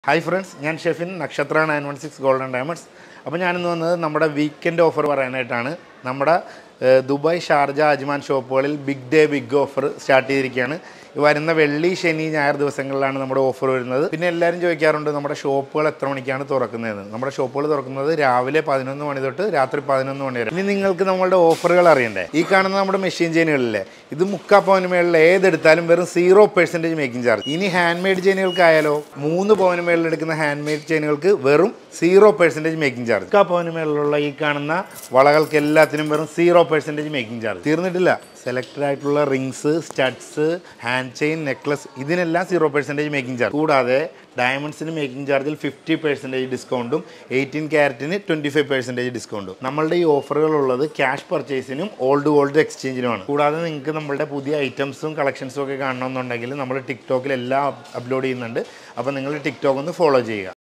hi friends ഞാൻ Shefin Nakshatra nine one six golden diamonds അപ്പോൾ ഞാനിന്ന് വന്നത് നമ്മുടെ വീക്കെൻഡ് ഓഫർ പറയാനായിട്ടാണ് നമ്മുടെ ഏഹ്, ദുബായ് ഷാർജ അജ്മാൻ ഷോപ്പുകളിൽ big day big offer start ചെയ്തിരിക്കുകയാണ് ഈ വരുന്ന വെള്ളി ശനി ഞായർ ദിവസങ്ങളിലാണ് നമ്മുടെ ഓഫർ വരുന്നത് പിന്നെ എല്ലാവരും ചോദിക്കാറുണ്ട് നമ്മുടെ ഷോപ്പുകൾ എത്ര മണിക്കാണ് തുറക്കുന്നതെന്ന് നമ്മുടെ ഷോപ്പുകൾ തുറക്കുന്നത് രാവിലെ പതിനൊന്ന് മണി തൊട്ട് രാത്രി പതിനൊന്ന് മണി വരെ ഇനി നിങ്ങൾക്ക് നമ്മളുടെ ഓഫറുകൾ അറിയണ്ടേ ഈ കാണുന്ന നമ്മുടെ മെഷീൻ ചെയിനുകളിലെ ഇത് മുക്കാ പവന് മേളിൽ ഏതെടുത്താലും വെറും സീറോ പെർസെൻറ്റേജ് മേക്കിംഗ് ചാർജ് ഇനി ഹാൻഡ് മെയ്ഡ് ചെയിനുകൾക്കായാലോ മൂന്ന് പവന് മേളിൽ എടുക്കുന്ന ഹാൻഡ് മെയ്ഡ് ചെയിനുകൾക്ക് വെറും സീറോ പെർസെൻറ്റേജ് മേക്കിംഗ് ചാർജ് മുക്കാ പവന് മേളിലുള്ള ഈ കാണുന്ന വളകൾക്ക് എല്ലാത്തിനും വെറും സീറോ പെർസെൻറ്റേജ് മേക്കിംഗ് ചാർജ് തീർന്നിട്ടില്ല സെലക്റ്റഡ് ആയിട്ടുള്ള rings studs hand chain necklace ഇതിനെല്ലാം സീറോ പെർസെൻറ്റേജ് മേക്കിംഗ് ചാർജ് കൂടാതെ ഡയമണ്ട്സിന് മേക്കിംഗ് ചാർജിൽ ഫിഫ്റ്റി പെർസെൻറ്റേജ് ഡിസ്കൗണ്ടും എയ്റ്റീൻ ക്യാരറ്റിന് ട്വൻറ്റി ഫൈവ് പെർസെൻറ്റേജ് ഡിസ്കൗണ്ടും നമ്മളുടെ ഈ ഓഫറുകൾ ഉള്ളത് ക്യാഷ് പർച്ചേസിനും ഓൾഡ് ഗോൾഡ് എക്സ്ചേഞ്ചിനുമാണ് കൂടാതെ നിങ്ങൾക്ക് നമ്മളുടെ പുതിയ ഐറ്റംസും കളക്ഷൻസും ഒക്കെ കാണണമെന്നുണ്ടെങ്കിൽ നമ്മൾ ടിക്ടോക്കിൽ എല്ലാം അപ്ലോഡ് ചെയ്യുന്നുണ്ട് അപ്പോൾ നിങ്ങൾ ടിക്ടോക്ക് ഒന്ന് ഫോളോ ചെയ്യുക